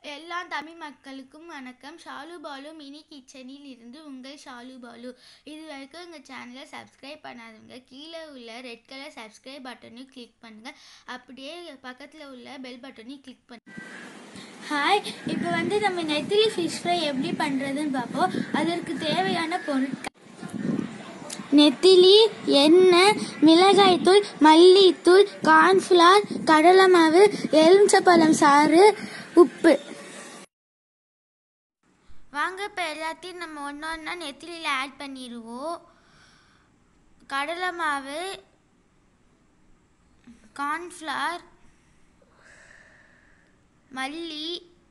எல்லா தமிழ் மக்களுக்கும் வணக்கம் ஷாலு பாலு மினி கிச்சனில் இருந்து உங்கள் ஷாலு பாலு இது வரைக்கும் எங்கள் சேனலை சப்ஸ்கிரைப் பண்ணாதவங்க கீழே உள்ள ரெட் கலர் சப்ஸ்கிரைப் பட்டனையும் கிளிக் பண்ணுங்கள் அப்படியே பக்கத்தில் உள்ள பெல் பட்டனையும் கிளிக் பண்ணுங்கள் ஹாய் இப்போ வந்து நம்ம நெத்திலி ஃபிஷ் ஃப்ரை எப்படி பண்ணுறதுன்னு பார்ப்போம் அதற்கு தேவையான பொருட்கள் நெத்திலி எண்ணெய் மிளகாய்த்தூள் மல்லித்தூள் கார்ன்ஃப்ளவர் கடலை மாவு எலுமிச்சப்பழம் சாறு உப்பு வாங்க இப்போ எல்லாத்தையும் நம்ம ஒன்று ஒன்றா நெத்திலியில் ஆட் பண்ணிடுவோம் கடலை மாவு கார்ன்ஃப்ளவர் மல்லி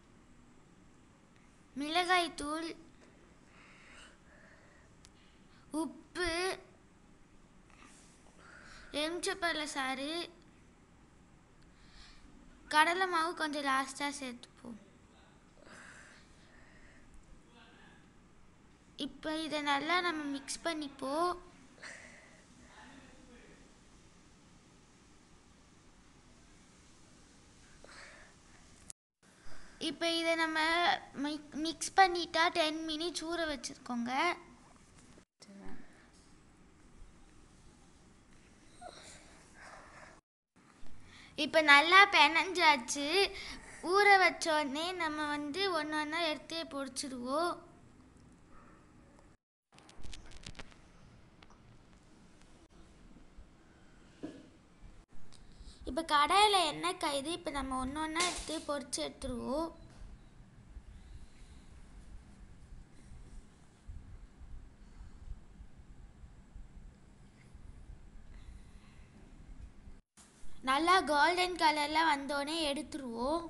மிளகாய்த்தூள் உப்பு எலுமிச்சப்பழ சாறு கடலை மாவு கொஞ்சம் லாஸ்ட்டாக சேர்த்துப்போம் இப்போ இதை நல்லா நம்ம மிக்ஸ் பண்ணிப்போம் இப்போ இதை நம்ம மிக்ஸ் பண்ணிட்டா டென் மினிட்ஸ் ஊற வச்சுருக்கோங்க இப்போ நல்லா பெனஞ்சாச்சு ஊற வச்ச உடனே நம்ம வந்து ஒன்று ஒன்றா எடுத்து பொரிச்சிடுவோம் இப்போ கடையில் எண்ணெய் காயுது இப்போ நம்ம ஒன்று ஒன்றா எடுத்து பொரிச்சு எடுத்துருவோம் நல்லா கோல்டன் கலரில் வந்தோடனே எடுத்துருவோம்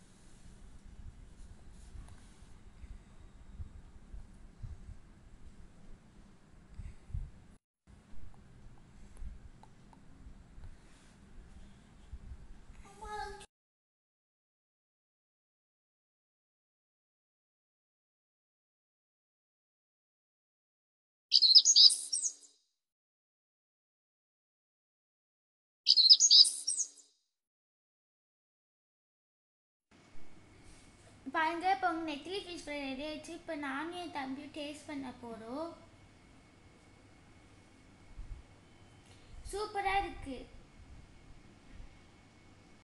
பாருங்க இப்போ உங்கள் நெத்திலி ஃபிஷ் ஃப்ரை ரெடி ஆயிடுச்சு இப்போ நானும் என் தம்பியும் டேஸ்ட் பண்ண போகிறோம் சூப்பராக இருக்குது